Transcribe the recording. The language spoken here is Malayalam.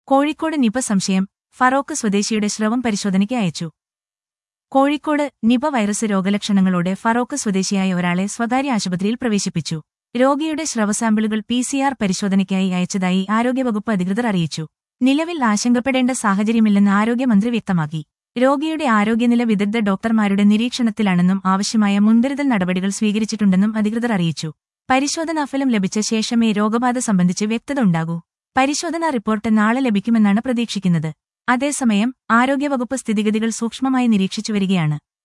കോഴിക്കോട് നിപ സംശയം ഫറോക്ക് സ്വദേശിയുടെ സ്രവം പരിശോധനയ്ക്ക് അയച്ചു കോഴിക്കോട് നിപ വൈറസ് രോഗലക്ഷണങ്ങളോടെ ഫറോക്ക് സ്വദേശിയായ ഒരാളെ സ്വകാര്യ ആശുപത്രിയിൽ പ്രവേശിപ്പിച്ചു രോഗിയുടെ സ്രവസാമ്പിളുകൾ പി സി ആർ പരിശോധനയ്ക്കായി അയച്ചതായി ആരോഗ്യവകുപ്പ് അധികൃതർ അറിയിച്ചു നിലവിൽ ആശങ്കപ്പെടേണ്ട സാഹചര്യമില്ലെന്ന് ആരോഗ്യമന്ത്രി വ്യക്തമാക്കി രോഗിയുടെ ആരോഗ്യനില വിദഗ്ധ ഡോക്ടർമാരുടെ നിരീക്ഷണത്തിലാണെന്നും ആവശ്യമായ മുൻകരുതൽ നടപടികൾ സ്വീകരിച്ചിട്ടുണ്ടെന്നും അധികൃതർ അറിയിച്ചു പരിശോധനാഫലം ലഭിച്ച ശേഷമേ രോഗബാധ സംബന്ധിച്ച് വ്യക്തത ഉണ്ടാകൂ പരിശോധനാ റിപ്പോർട്ട് നാളെ ലഭിക്കുമെന്നാണ് പ്രതീക്ഷിക്കുന്നത് അതേസമയം ആരോഗ്യവകുപ്പ് സ്ഥിതിഗതികൾ സൂക്ഷ്മമായി നിരീക്ഷിച്ചു വരികയാണ്